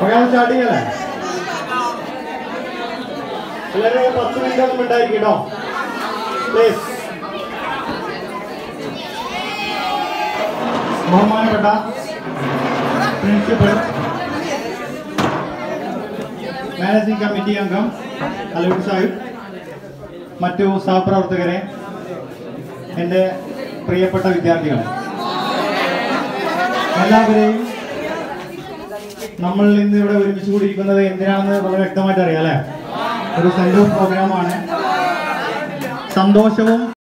programme start ചെയ്യല്ലേ എല്ലാവരും പത്ത് മിനിറ്റ് ഒന്നും ഉണ്ടായിരിക്കും കേട്ടോ പ്ലീസ് ബഹുമാനപ്പെട്ട പ്രിൻസിപ്പൽ മാനേജിംഗ് കമ്മിറ്റി അംഗം അലൂട്ട് സാഹിബ് മറ്റു സഹപ്രവർത്തകരെ എൻ്റെ പ്രിയപ്പെട്ട വിദ്യാർത്ഥികളെ എല്ലാവരെയും നമ്മൾ ഇന്ന് ഇവിടെ ഒരുമിച്ച് കൂടിയിരിക്കുന്നത് എന്തിനാണെന്ന് വളരെ വ്യക്തമായിട്ട് അറിയാം അല്ലേ ഒരു സെൻഡ് ഓഫ് പ്രോഗ്രാമാണ് സന്തോഷവും